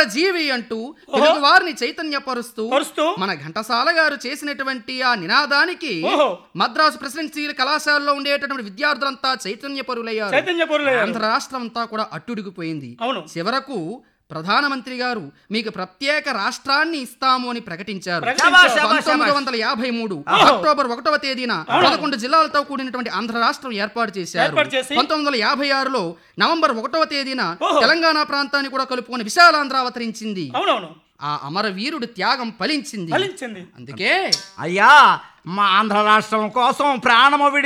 జీవి అంటూ తెలుగు వారిని చైతన్యపరుస్తూ పరుస్తూ మన ఘంటసాల గారు చేసినటువంటి ఆ నినాదానికి ఓహో. మద్రాసు ప్రెసిడెన్సీ కళాశాలలో ఉండేటటువంటి విద్యార్థులంతా చైతన్యపరులయ్యారు చైతన్య పౌరులయ్యారు. ఆంధ్ర రాష్ట్రం అంతా కూడా అట్టుడిగిపోయింది అవును. చివరకు ప్రధానమంత్రి గారు మీకు ప్రత్యేక రాష్ట్రాన్ని ఇస్తాము అని ప్రకటించారు ప్రకటించారు. శభాష్, శభాష్, పంతొమ్మిది వందల యాభై మూడు అక్టోబర్ ఒకటవ తేదీన పదకొండు జిల్లాలతో కూడినటువంటి ఆంధ్ర రాష్ట్రం ఏర్పాటు చేశారు ఏర్పాటు చేసి పంతొమ్మిది వందల యాభై ఆరులో నవంబర్ ఒకటవ తేదీన ఓహో. తెలంగాణ ప్రాంతాన్ని కూడా కలుపుకొని విశాలాంధ్ర అవతరించింది అవునవును ఆ అమరవీరుడి త్యాగం ఫలించింది ఫలించింది అందుకే అయ్యా మా ఆంధ్ర రాష్ట్రం కోసం ప్రాణము విడి